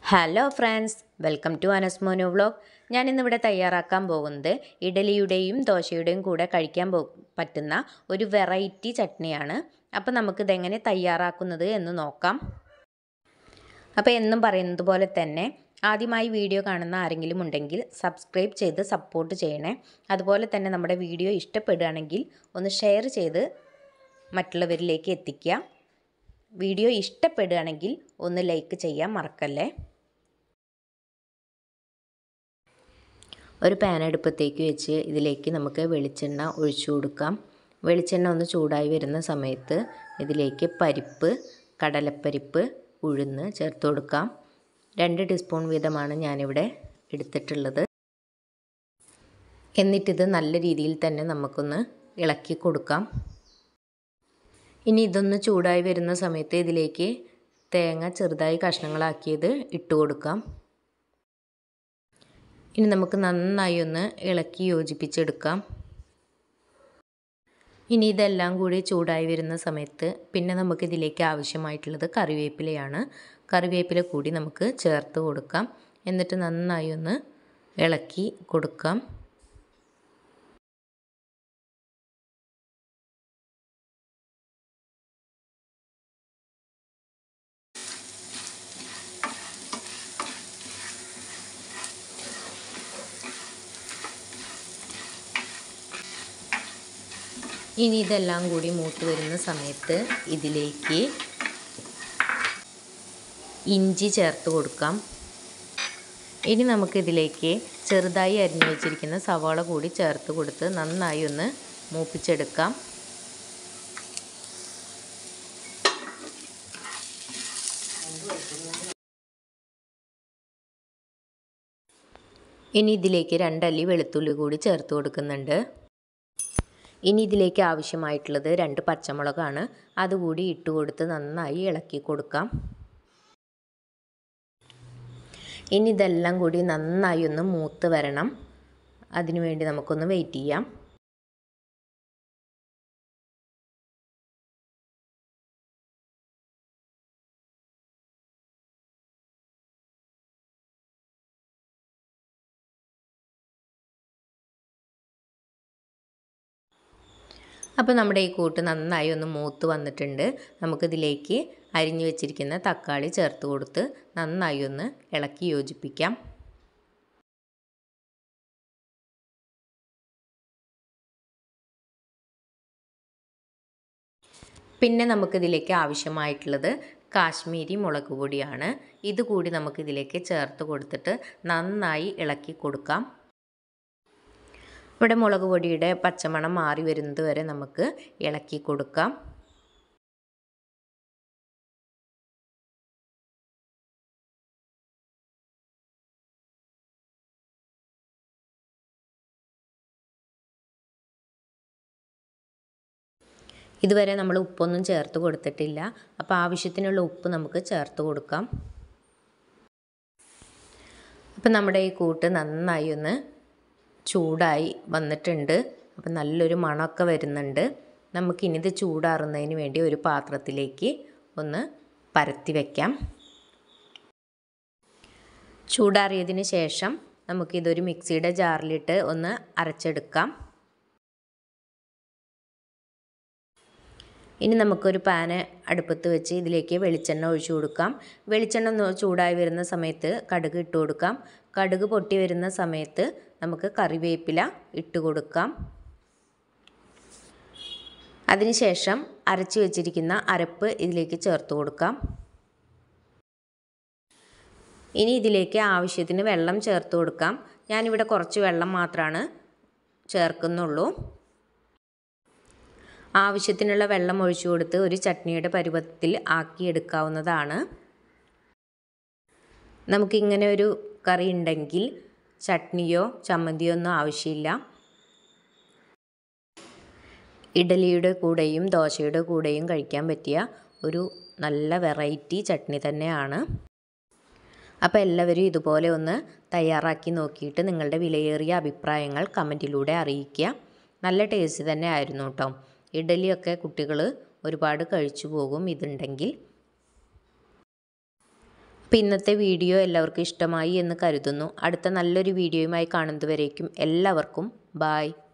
hello friends welcome to Anasmonu vlog ഞാൻ ഇന്നിവിടെ തയ്യാറാക്കാൻ പോകുന്നത് ഇഡലിയുടെയും ദോശയുടെയും കൂടെ കഴിക്കാൻ പോ പറ്റുന്ന ഒരു വെറൈറ്റി ചട്നിയാണ് അപ്പോൾ നമുക്കിതെങ്ങനെ തയ്യാറാക്കുന്നത് എന്ന് നോക്കാം അപ്പോൾ എന്നും പറയുന്നത് പോലെ തന്നെ ആദ്യമായി വീഡിയോ കാണുന്ന ആരെങ്കിലും ഉണ്ടെങ്കിൽ സബ്സ്ക്രൈബ് ചെയ്ത് സപ്പോർട്ട് ചെയ്യണേ അതുപോലെ തന്നെ നമ്മുടെ വീഡിയോ ഇഷ്ടപ്പെടുകയാണെങ്കിൽ ഒന്ന് ഷെയർ ചെയ്ത് മറ്റുള്ളവരിലേക്ക് എത്തിക്കുക വീഡിയോ ഇഷ്ടപ്പെടുകയാണെങ്കിൽ ഒന്ന് ലൈക്ക് ചെയ്യാൻ മറക്കല്ലേ ഒരു പാൻ അടുപ്പത്തേക്ക് വെച്ച് ഇതിലേക്ക് നമുക്ക് വെളിച്ചെണ്ണ ഒഴിച്ചു കൊടുക്കാം വെളിച്ചെണ്ണ ഒന്ന് ചൂടായി വരുന്ന സമയത്ത് ഇതിലേക്ക് പരിപ്പ് കടലപ്പരിപ്പ് ഉഴുന്ന് ചേർത്ത് കൊടുക്കാം രണ്ട് ടീസ്പൂൺ വീതമാണ് ഞാനിവിടെ എടുത്തിട്ടുള്ളത് എന്നിട്ടിത് നല്ല രീതിയിൽ തന്നെ നമുക്കൊന്ന് ഇളക്കി കൊടുക്കാം ഇനി ഇതൊന്ന് ചൂടായി വരുന്ന സമയത്ത് ഇതിലേക്ക് തേങ്ങ ചെറുതായി കഷ്ണങ്ങളാക്കിയത് ഇട്ട് കൊടുക്കാം ഇനി നമുക്ക് നന്നായി ഒന്ന് ഇളക്കി യോജിപ്പിച്ചെടുക്കാം ഇനി ഇതെല്ലാം കൂടി ചൂടായി വരുന്ന സമയത്ത് പിന്നെ നമുക്ക് ഇതിലേക്ക് ആവശ്യമായിട്ടുള്ളത് കറിവേപ്പിലയാണ് കറിവേപ്പില കൂടി നമുക്ക് ചേർത്ത് കൊടുക്കാം എന്നിട്ട് നന്നായി ഒന്ന് ഇളക്കി കൊടുക്കാം ഇനി ഇതെല്ലാം കൂടി മൂത്ത് വരുന്ന സമയത്ത് ഇതിലേക്ക് ഇഞ്ചി ചേർത്ത് കൊടുക്കാം ഇനി നമുക്കിതിലേക്ക് ചെറുതായി അരിഞ്ഞു വെച്ചിരിക്കുന്ന സവാള കൂടി ചേർത്ത് കൊടുത്ത് നന്നായി ഒന്ന് മൂപ്പിച്ചെടുക്കാം ഇനി ഇതിലേക്ക് രണ്ടല്ലി വെളുത്തുള്ളി കൂടി ചേർത്ത് കൊടുക്കുന്നുണ്ട് ഇനി ഇതിലേക്ക് ആവശ്യമായിട്ടുള്ളത് രണ്ട് പച്ചമുളകാണ് അതുകൂടി ഇട്ട് കൊടുത്ത് നന്നായി ഇളക്കി കൊടുക്കാം ഇനി ഇതെല്ലാം കൂടി നന്നായി ഒന്ന് മൂത്ത് വരണം അതിനുവേണ്ടി നമുക്കൊന്ന് വെയിറ്റ് ചെയ്യാം അപ്പോൾ നമ്മുടെ ഈ കൂട്ട് നന്നായി ഒന്ന് മൂത്ത് വന്നിട്ടുണ്ട് നമുക്കിതിലേക്ക് അരിഞ്ഞു വെച്ചിരിക്കുന്ന തക്കാളി ചേർത്ത് കൊടുത്ത് നന്നായി ഒന്ന് ഇളക്കി യോജിപ്പിക്കാം പിന്നെ നമുക്കിതിലേക്ക് ആവശ്യമായിട്ടുള്ളത് കാശ്മീരി മുളക് പൊടിയാണ് ഇതുകൂടി നമുക്കിതിലേക്ക് ചേർത്ത് കൊടുത്തിട്ട് നന്നായി ഇളക്കി കൊടുക്കാം ഇവിടെ മുളക് പൊടിയുടെ പച്ചമണം മാറി വരുന്നത് വരെ നമുക്ക് ഇളക്കി കൊടുക്കാം ഇതുവരെ നമ്മൾ ഉപ്പൊന്നും ചേർത്ത് കൊടുത്തിട്ടില്ല അപ്പോൾ ആവശ്യത്തിനുള്ള ഉപ്പ് നമുക്ക് ചേർത്ത് കൊടുക്കാം അപ്പം നമ്മുടെ ഈ കൂട്ട് നന്നായി ഒന്ന് ചൂടായി വന്നിട്ടുണ്ട് അപ്പം നല്ലൊരു മണമൊക്കെ വരുന്നുണ്ട് നമുക്കിനി ഇത് ചൂടാറുന്നതിന് വേണ്ടി ഒരു പാത്രത്തിലേക്ക് ഒന്ന് പരത്തി വയ്ക്കാം ചൂടാറിയതിന് ശേഷം നമുക്കിതൊരു മിക്സിയുടെ ജാറിലിട്ട് ഒന്ന് അരച്ചെടുക്കാം ഇനി നമുക്കൊരു പാന് അടുപ്പത്ത് വെച്ച് ഇതിലേക്ക് വെളിച്ചെണ്ണ ഒഴിച്ചു കൊടുക്കാം വെളിച്ചെണ്ണ ചൂടായി വരുന്ന സമയത്ത് കടുക് ഇട്ട് കൊടുക്കാം കടുക് പൊട്ടി വരുന്ന സമയത്ത് നമുക്ക് കറിവേപ്പില ഇട്ട് കൊടുക്കാം അതിനുശേഷം അരച്ചു വെച്ചിരിക്കുന്ന അരപ്പ് ഇതിലേക്ക് ചേർത്ത് കൊടുക്കാം ഇനി ഇതിലേക്ക് ആവശ്യത്തിന് വെള്ളം ചേർത്ത് കൊടുക്കാം ഞാനിവിടെ കുറച്ച് വെള്ളം മാത്രമാണ് ചേർക്കുന്നുള്ളൂ ആവശ്യത്തിനുള്ള വെള്ളം ഒഴിച്ചു കൊടുത്ത് ഒരു ചട്നിയുടെ പരുവത്തിൽ ആക്കിയെടുക്കാവുന്നതാണ് നമുക്കിങ്ങനെ ഒരു കറി ഉണ്ടെങ്കിൽ ചട്നിയോ ചമ്മന്തിയോ ഒന്നും ആവശ്യമില്ല ഇഡലിയുടെ കൂടെയും ദോശയുടെ കൂടെയും കഴിക്കാൻ പറ്റിയ ഒരു നല്ല വെറൈറ്റി ചട്നി തന്നെയാണ് അപ്പോൾ എല്ലാവരും ഇതുപോലെ ഒന്ന് തയ്യാറാക്കി നോക്കിയിട്ട് നിങ്ങളുടെ വിലയേറിയ അഭിപ്രായങ്ങൾ കമൻറ്റിലൂടെ അറിയിക്കുക നല്ല ടേസ്റ്റ് തന്നെ ആയിരുന്നു കേട്ടോ ഇഡലിയൊക്കെ കുട്ടികൾ ഒരുപാട് കഴിച്ചു പോകും ഇതുണ്ടെങ്കിൽ അപ്പോൾ ഇന്നത്തെ വീഡിയോ എല്ലാവർക്കും ഇഷ്ടമായി എന്ന് കരുതുന്നു അടുത്ത നല്ലൊരു വീഡിയോയുമായി കാണുന്നതുവരേക്കും എല്ലാവർക്കും ബായ്